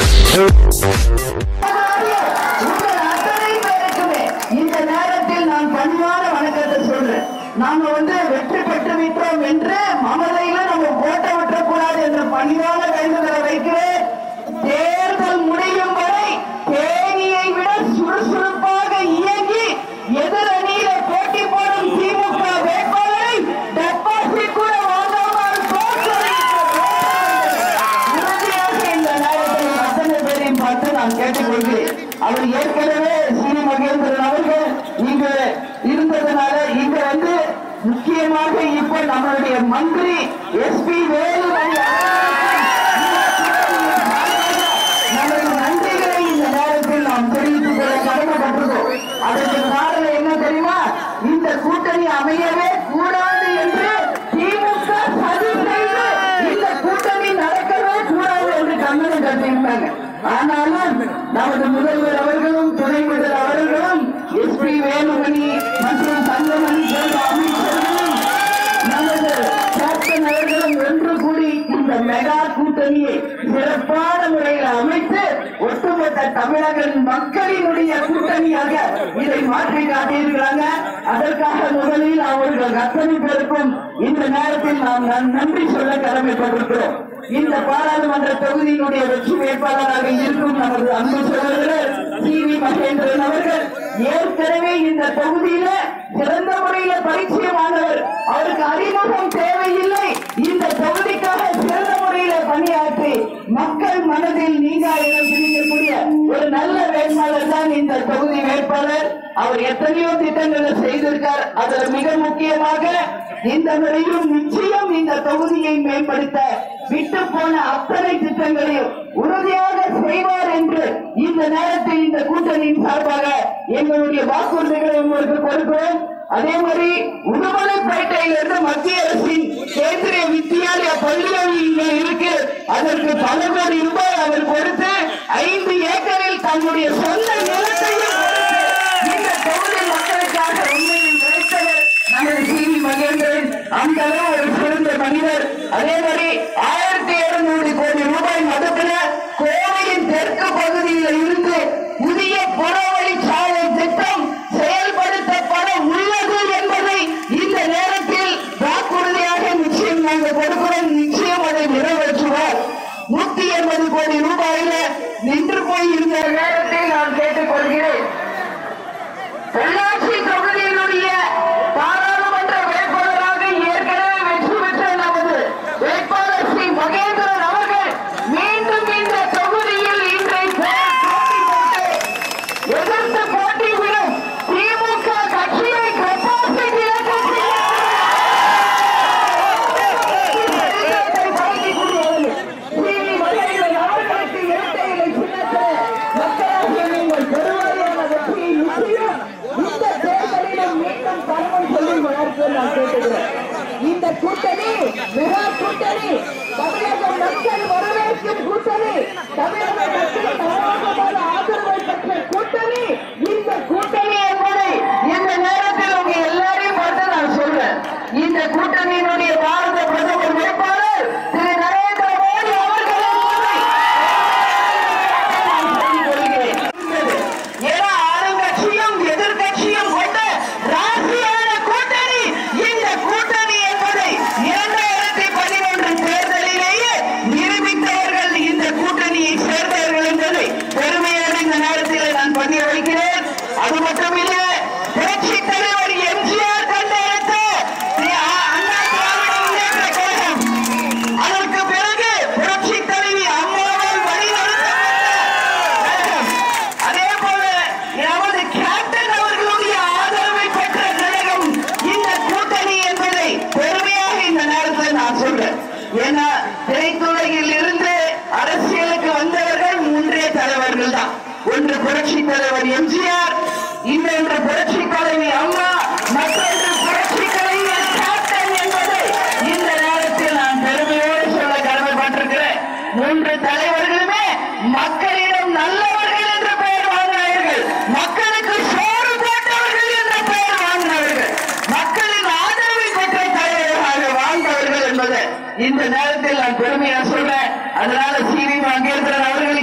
உங்கள் அத்தனை பேருக்குமே இந்த நேரத்தில் நான் பணிவான வணக்கத்தை சொல்றேன் நாம வந்து வெற்றி பெற்று விட்டோம் என்று மமதையில நம்ம ஓட்ட விட்டக்கூடாது என்ற பணிவான வேண்டுதலை வைக்கிறேன் தேர்தல் முடியும் வரை தேனியை விட சுறுசுறுப்பாக இயங்கி எதிரணியில போட்டி போடும் திமுக வேட்பாளரை டெபாசிட் கூட வாங்காமல் உறுதியாக இந்த நேரத்தில் அத்தனை பேரையும் பார்த்து நான் கேட்டுக்கொள்கிறேன் அவர் ஏற்கனவே சீனி மகேந்திரன் அவர்கள் இங்கு இருந்ததுனால இங்க வந்து முக்கியமாக இப்ப நம்மளுடைய மந்திரி எஸ்பி வேலுமணி நமது நன்றிகளை இந்த நேரத்தில் நாம் தெரிவித்துக் கொள்ள கடமைப்பட்டிருக்கோம் அதற்கு காரணம் என்ன தெரியுமா இந்த கூட்டணி அமையவே கூடாது என்று திமுக சதி செய்து இந்த கூட்டணி நடக்கவே கூடாது என்று கண்ணனை கட்டியிருந்தாங்க ஆனாலும் நமது முதல்வர் அவர்களும் துணை முதல்வர் அவர்களும் எஸ்பி வேலுமணி மற்றும் தங்கமணி போன்ற அமைச்சர்களும் நமது கேப்டன் அவர்களும் ஒன்று கூடி இந்த மெகா கூட்டணியை சிறப்பான முறையில் அமைத்து ஒட்டுமொத்த தமிழக மக்களினுடைய கூட்டணியாக இதை மாற்றி காட்டியிருக்கிறாங்க அதற்காக முதலில் அவர்கள் அத்தனை பேருக்கும் இந்த நேரத்தில் நாம் நன்- நன்றி சொல்ல கடமைப்பட்டிருக்கிறோம் இந்த பாராளுமன்ற தொகுதியினுடைய வெற்றி வேட்பாளராக இருக்கும் நமது அன்பு சகோதரர் சி வி மகேந்திரன் அவர்கள் ஏற்கனவே இந்த தொகுதியில சிறந்த முறையில பரிச்சயமானவர் அவருக்கு அறிமுகம் தேவையில்லை இந்த தொகுதிக்காக சிறந்த முறையில பணியாற்றி மக்கள் மனதில் நீங்க இடம் பிடிக்கக்கூடிய ஒரு நல்ல வேட்பாளர் தான் இந்த தொகுதி வேட்பாளர் அவர் எத்தனையோ திட்டங்களை செய்திருக்கார் அதுல மிக முக்கியமாக இந்த முறையும் நிச்சயம் இந்த தொகுதியை மேம்படுத்த விட்டு போன அத்தனை திட்டங்களையும் உறுதியாக செய்வார் என்று இந்த நேரத்தில் இந்த கூட்டணியின் சார்பாக எங்களுடைய வாக்குறுதிகளை உங்களுக்கு கொடுக்கிறோம் அதே மாதிரி உடுமலைப்பேட்டையிலிருந்து மத்திய அரசின் கேந்திரிய வித்தியாலய பள்ளிகள் இங்கே இருக்கு அதற்கு பல கோடி ரூபாய் அவர் கொடுத்து ஐந்து ஏக்கரில் தன்னுடைய சொந்த நிலத்தையும் கொடுத்து இந்த தொகுதி மக்களுக்காக உண்மையில் உழைத்தவர் நமது சி வி மகேந்திரன் அந்த அளவு ஒரு சிறந்த மனிதர் அதே மாதிரி ஆயிரத்தி இருநூறு கோடி ரூபாய் மதிப்பில் கோவையின் தெற்கு பகுதியில் இருந்து புதிய புறவழி சாலை திட்டம் செயல்படுத்தப்பட உள்ளது என்பதை இந்த நேரத்தில் வாக்குறுதியாக நிச்சயம் நாங்கள் கொடுக்கிறோம் நிச்சயம் அதை நிறைவேற்றுவார் நூத்தி எண்பது கோடி ரூபாயில நின்று போய் இருந்த நேரத்தில் நான் கேட்டுக்கொள்கிறேன் பொள்ளாச்சி தொகுதியினுடைய பாராளுமன்ற வேட்பாளராக ஏற்கனவே வெற்றி பெற்ற நமது வேட்பாளர் ஸ்ரீ மகேந்திரன் அவர்கள் மீண்டும் இந்த தொகுதியில் இன்றைக்கு போட்டி போட்டு எதிர்த்து போட்டியிடும் திமுக கட்சியை கெப்பாசிட்டி இழக்கச் செய்ய இந்த கூட்டணி மெகா கூட்டணி தமிழக மக்கள் வரவேற்கும் கூட்டணி தமிழக மக்கள் தாராளமான ஆதரவை பெற்ற கூட்டணி இந்த கூட்டணி என்பதை இந்த நேரத்தில் உங்க எல்லாரையும் பார்த்து நான் சொல்றேன் இந்த கூட்டணியினுடைய பாரத பிரதமர் வேட்பாளர் திரு நரேந்திர மோடி அவர்கள் என்பதை நான் சொல்லிக் கொள்கிறேன். ஏன்னா ஆளுங்கட்சியும் எதிர்க்கட்சியும் கொண்ட ராசியான கூட்டணி இந்த கூட்டணி என்பதை இரண்டாயிரத்தி பதினொன்று தேர்தலிலேயே நிரூபித்தவர்கள் இந்த கூட்டணியை சேர்ந்தவர்கள் என்பதை பெருமையோடு இந்த நேரத்தில் நான் பதிய வைக்கிறேன் அது மட்டுமில்ல புரட்சி தலைவர் எம்ஜிஆர் கண்டெடுத்த திரு அ- அண்ணா திராவிட முன்னேற்ற கழகம் அதற்கு பிறகு புரட்சி தலைவி அம்மாவால் வழிநடத்தப்பட்ட கழகம். அதே போல நமது கேப்டன் அவர்களுடைய ஆதரவை பெற்ற கழகம் இந்த கூட்டணி என்பதை பெருமையாக இந்த நேரத்தில் நான் சொல்றேன் ஏன்னா திரைத்துறையில் இருந்து அரசியலுக்கு வந்தவர்கள் மூன்றே தலைவர்கள் தான் ஒன்று புரட்சி தலைவர் எம்ஜிஆர் இன்னொன்று புரட்சி தலைவி அம்மா மற்றொன்று புரட்சி கலைஞர் கேப்டன் என்பதை இந்த நேரத்தில் நான் பெருமையோடு சொல்ல கடமைப்பட்டிருக்கிறேன் மூன்று தலைவர்களுமே மக்களிடம் நல்லவர்கள் என்று பெயர் வாங்கினார்கள் மக்களுக்கு சோறு போட்டவர்கள் என்ற பெயர் வாங்கினார்கள் மக்களின் ஆதரவை பெற்ற தலைவர்களாக வாழ்ந்தவர்கள் என்பதை இந்த நேரத்தில் நான் பெருமையா சொல்றேன் அதனால சி வி மகேந்திரன் அவர்கள் இங்க போட்டி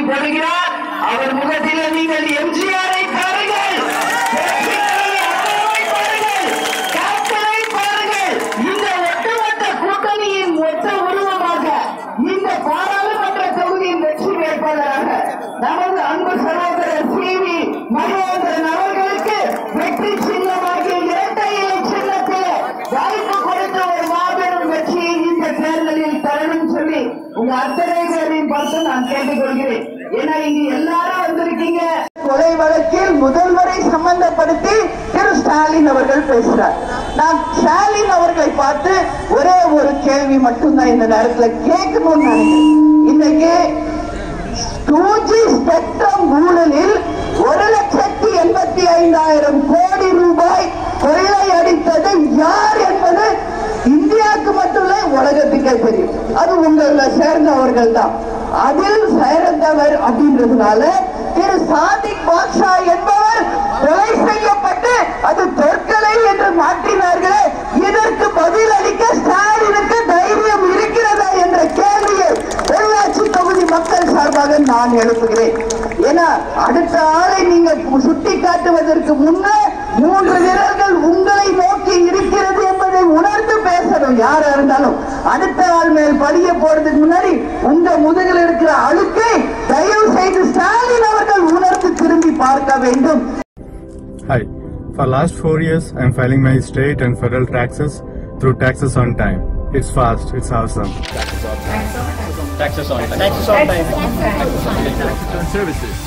போடுகிறார் அவர் முகத்தில் நீங்கள் எம்ஜிஆரை பாருங்கள் அம்மாவை பாருங்கள் கேப்டனை பாருங்கள் இந்த ஒட்டுமொத்த கூட்டணியின் மொத்த உருவமாக இந்த பாராளுமன்ற தொகுதியின் வெற்றி வேட்பாளராக நமது அன்பு சகோதரர் சி வி மகேந்திரன் அவர்களுக்கு வெற்றி சின்னமாகிய இரட்டை இலை சின்னத்தில் வாய்ப்பு கொடுத்த ஒரு மாபெரும் வெற்றியை இந்த தேர்தலில் தரணும் சொல்லி உங்க அத்தனை பேரையும் பார்த்து நான் கேட்டுக்கொள்கிறேன் ஏன்னா இங்க எல்லாரும் வந்திருக்கீங்க கொலை வழக்கில் முதல்வரை சம்பந்தப்படுத்தி திரு ஸ்டாலின் அவர்கள் பேசுறார் நான் ஸ்டாலின் அவர்களை பார்த்து ஒரே ஒரு கேள்வி மட்டும்தான் இந்த நேரத்தில் கேட்கணும்னு நினைக்கிறேன் இன்னைக்கு டூ ஜி ஸ்பெக்ட்ரம் ஊழலில் ஒரு லட்சத்தி எண்பத்தி ஐந்தாயிரம் கோடி ரூபாய் கொள்ளையடித்தது யார் என்பது இந்தியாவுக்கு மட்டுமில்ல உலகத்துக்கே தெரியும் அது உங்களை சேர்ந்தவர்கள் தான் அதில் சேர்ந்தவர் அப்படின்றதுனால திரு சாதிக் பாட்ஷா என்பவர் கொலை செய்யப்பட்டு அது தொற்கலை என்று மாற்றினார்களே இதற்கு பதில் அளிக்க ஸ்டாலினுக்கு தைரியம் இருக்கிறதா என்ற கேள்வியை பொள்ளாச்சி தொகுதி மக்கள் சார்பாக நான் எழுப்புகிறேன் ஏன்னா அடுத்த ஆளை நீங்க சுட்டி காட்டுவதற்கு முன்னே மூன்று வீரர்கள் உங்களை நோக்கி இருக்கிறது என்பதை உணர்ந்து பேசணும் யாரா இருந்தாலும் அடுத்த ஆள் மேல் படிய போறதுக்கு முன்னாடி உங்க முதுகில் இருக்கிற அழுக்கை தயவு செய்து ஸ்டாலின் அவர்கள் உணர்ந்து திரும்பி பார்க்க வேண்டும் Hi. For last four years, I'm filing my state and federal taxes through taxes on time. It's fast. It's awesome. Taxes on time. Taxes on time. Services.